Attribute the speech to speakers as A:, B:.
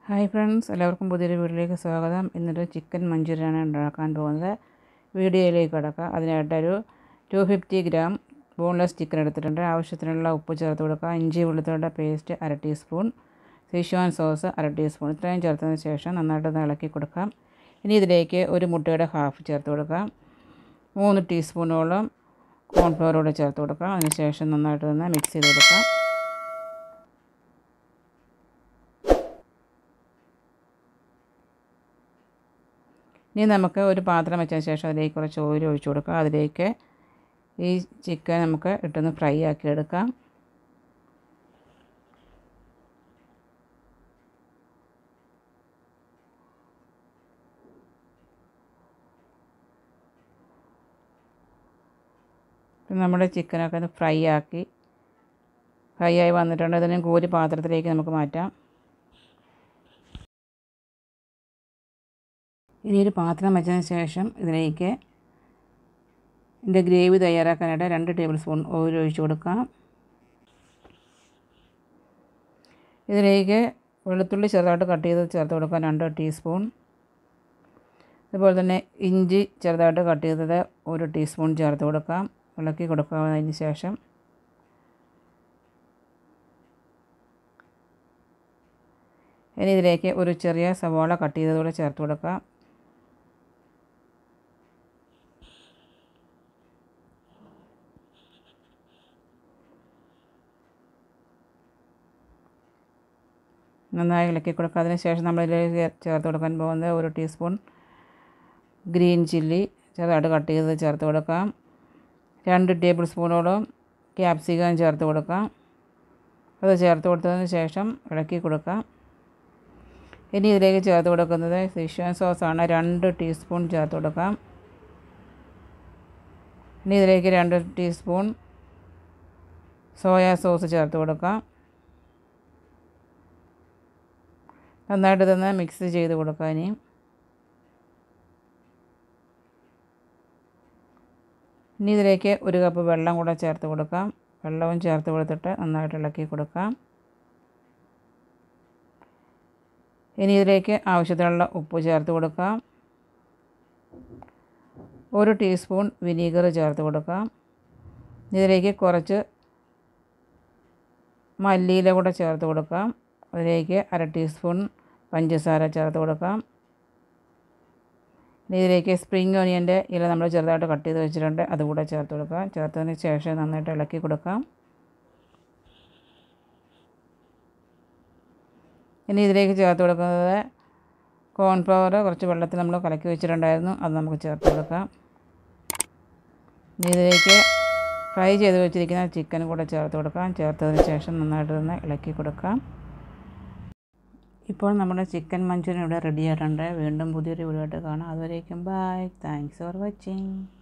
A: hi friends എല്ലാവർക്കും പുതിയൊരു വീഡിയോയിലേക്ക് സ്വാഗതം ഇന്നൊരു ചിക്കൻ മഞ്ചൂരിയനാണ് ഉണ്ടാക്കാൻ പോകുന്നത് വീഡിയോയിലേക്ക് കിടക്കുക അതിനായിട്ടൊരു two fifty gram boneless chicken എടുത്തിട്ടുണ്ട് ആവശ്യത്തിനുള്ള ഉപ്പ് ചേർത്ത് കൊടുക്കുക ഇഞ്ചി വെളുത്തുള്ളിയുടെ പേസ്റ്റ് അര ടീസ്പൂൺ സിഷുവാൻ സോസ് അര ടീസ്പൂൺ ഇത്രയും ചേർത്തതിന് ശേഷം നന്നായിട്ടൊന്ന് ഇളക്കി കൊടുക്കാം ഇനി ഇതിലേക്ക് ഒരു മുട്ടയുടെ ഹാഫ് ചേർത്ത് കൊടുക്കാം മൂന്ന് ടീസ്പൂണോളം കോൺഫ്ലവർ കൂടെ ചേർത്ത് കൊടുക്കാം അതിനുശേഷം നന്നായിട്ടൊന്ന് മിക്സ് ചെയ്ത് കൊടുക്കാം ഇനി നമുക്ക് ഒരു പാത്രം വെച്ചതിന് ശേഷം അതിലേക്ക് കുറച്ച് ഓയിൽ ഒഴിച്ച് കൊടുക്കുക അതിലേക്ക് ഈ ചിക്കൻ നമുക്ക് ഇട്ടൊന്ന് ഫ്രൈ ആക്കി എടുക്കാം നമ്മുടെ ചിക്കനൊക്കെ ഒന്ന് ഫ്രൈ ആക്കി ഫ്രൈ ആയി വന്നിട്ടുണ്ട് ഇതിനെ കോരി പാത്രത്തിലേക്ക് നമുക്ക് മാറ്റാം ഇനി ഒരു പാത്രം വെച്ചതിന് ശേഷം ഇതിലേക്ക് ഇതിൻ്റെ ഗ്രേവി തയ്യാറാക്കാനായിട്ട് രണ്ട് ടേബിൾ സ്പൂൺ ഓയിൽ ഒഴിച്ച് കൊടുക്കാം ഇതിലേക്ക് വെളുത്തുള്ളി ചെറുതായിട്ട് കട്ട് ചെയ്ത് ചേർത്ത് കൊടുക്കാം രണ്ട് ടീസ്പൂൺ അതുപോലെ തന്നെ ഇഞ്ചി ചെറുതായിട്ട് കട്ട് ചെയ്തത് ഒരു ടീസ്പൂൺ ചേർത്ത് കൊടുക്കാം ഇളക്കി കൊടുക്കാവുന്നതിന് ശേഷം ഇനി ഇതിലേക്ക് ഒരു ചെറിയ സവാള കട്ട് ചെയ്തതുകൂടെ ചേർത്ത് കൊടുക്കാം നന്നായി ഇളക്കി കൊടുക്കുക അതിന് ശേഷം നമ്മളിതിലേക്ക് ചേർത്ത് കൊടുക്കാൻ പോകുന്നത് ഒരു ടീസ്പൂൺ ഗ്രീൻ ചില്ലി ചെറുതായിട്ട് കട്ട് ചെയ്ത് ചേർത്ത് കൊടുക്കാം രണ്ട് ടേബിൾ സ്പൂണോളം ക്യാപ്സിക്കം ചേർത്ത് കൊടുക്കാം അത് ചേർത്ത് കൊടുത്തതിന് ശേഷം ഇളക്കി കൊടുക്കാം ഇനി ഇതിലേക്ക് ചേർത്ത് കൊടുക്കുന്നത് സിഷ്വാൻ സോസാണ് രണ്ട് ടീസ്പൂൺ ചേർത്ത് കൊടുക്കാം ഇനി ഇതിലേക്ക് രണ്ട് ടീസ്പൂൺ സോയാ സോസ് ചേർത്ത് കൊടുക്കാം നന്നായിട്ട് തന്നെ മിക്സ് ചെയ്ത് കൊടുക്കാം ഇനി ഇനി ഇതിലേക്ക് ഒരു കപ്പ് വെള്ളം കൂടെ ചേർത്ത് കൊടുക്കാം വെള്ളവും ചേർത്ത് കൊടുത്തിട്ട് നന്നായിട്ട് ഇളക്കി കൊടുക്കാം ഇനി ഇതിലേക്ക് ആവശ്യത്തിനുള്ള ഉപ്പ് ചേർത്ത് കൊടുക്കാം ഒരു ടീസ്പൂൺ വിനീഗർ ചേർത്ത് കൊടുക്കാം ഇതിലേക്ക് കുറച്ച് മല്ലിയില കൂടെ ചേർത്ത് കൊടുക്കാം അതിലേക്ക് അര ടീസ്പൂൺ പഞ്ചസാര ചേർത്ത് കൊടുക്കാം ഇനി ഇതിലേക്ക് സ്പ്രിങ് ഓണിയൻ്റെ ഇല നമ്മൾ ചെറുതായിട്ട് കട്ട് ചെയ്ത് വെച്ചിട്ടുണ്ട് അതുകൂടെ ചേർത്ത് കൊടുക്കാം ചേർത്തതിന് ശേഷം നന്നായിട്ട് ഇളക്കി കൊടുക്കാം ഇനി ഇതിലേക്ക് ചേർത്ത് കൊടുക്കുന്നത് കോൺഫ്ലവർ കുറച്ച് വെള്ളത്തിൽ നമ്മൾ കലക്കി വെച്ചിട്ടുണ്ടായിരുന്നു അത് നമുക്ക് ചേർത്ത് കൊടുക്കാം ഇനി ഇതിലേക്ക് ഫ്രൈ ചെയ്ത് വെച്ചിരിക്കുന്ന ചിക്കൻ കൂടെ ചേർത്ത് കൊടുക്കാം ചേർത്തതിന് ശേഷം നന്നായിട്ട് തന്നെ ഇളക്കി കൊടുക്കാം ഇപ്പോൾ നമ്മുടെ ചിക്കൻ മഞ്ചൂരിയൻ ഇവിടെ റെഡി ആയിട്ടുണ്ട് വീണ്ടും പുതിയൊരു വീഡിയോ ആയിട്ട് കാണാം അതുവരേക്കും ബൈ താങ്ക്സ് ഫോർ വാച്ചിങ്